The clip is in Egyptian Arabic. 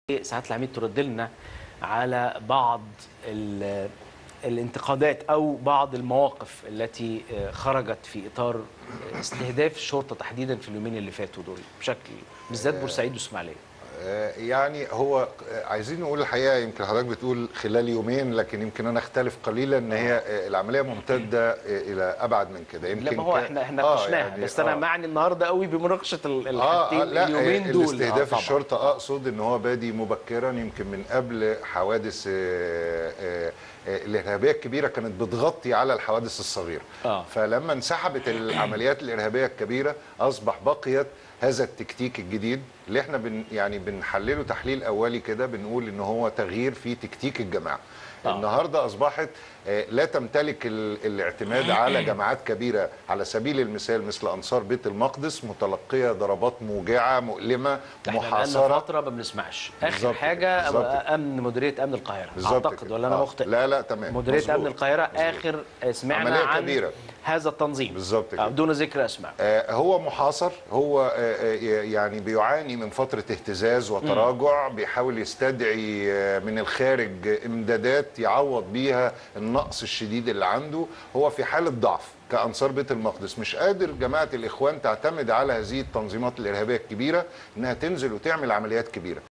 ساعات العميد ترد لنا على بعض ال- الانتقادات او بعض المواقف التي خرجت في اطار استهداف الشرطه تحديدا في اليومين اللي فاتوا دول بشكل بالذات بورسعيد واسماعيليه آه، يعني هو آه، عايزين نقول الحقيقه يمكن حضرتك بتقول خلال يومين لكن يمكن انا اختلف قليلا ان هي آه، العمليه ممتده آه، الى ابعد من كده يمكن لا ما هو كان- احنا احنا آه، ناقشناها يعني بس انا آه. معني النهارده قوي بمناقشه ال- اه الحاجتين آه لا اليومين آه، دول الاستهداف آه طبعاً. الشرطه اقصد ان هو بادي مبكرا يمكن من قبل حوادث آه، آه، آه، الارهابيه الكبيره كانت بتغطي على الحوادث الصغيره آه. فلما انسحبت العمليات الارهابيه الكبيره اصبح بقيت هذا التكتيك الجديد اللي احنا بن يعني بنحلله تحليل اولي كده بنقول ان هو تغيير في تكتيك الجماعه آه. النهارده اصبحت آه، لا تمتلك ال- الاعتماد على جماعات كبيره على سبيل المثال مثل انصار بيت المقدس متلقيه ضربات موجعه مؤلمه احنا بقالنا محاصره فتره ما بنسمعش اخر بالظبط حاجه كده، بالظبط كده. امن مديريه امن القاهره بالظبط اعتقد كده. ولا انا آه. مخطئ لا لا تمام مديريه مظبوط. امن القاهره مظبوط. اخر سمعنا عملية عن كبيرة. هذا التنظيم بالظبط كده. آه، بدون ذكر اسماء آه، هو محاصر هو آه، آه، يعني بيعاني من فترة اهتزاز وتراجع بيحاول يستدعي آه، من الخارج امدادات يعوض بيها النقص الشديد اللي عنده هو في حالة ضعف كأنصار بيت المقدس مش قادر جماعة الإخوان تعتمد على هذه التنظيمات الإرهابية الكبيرة إنها تنزل وتعمل عمليات كبيرة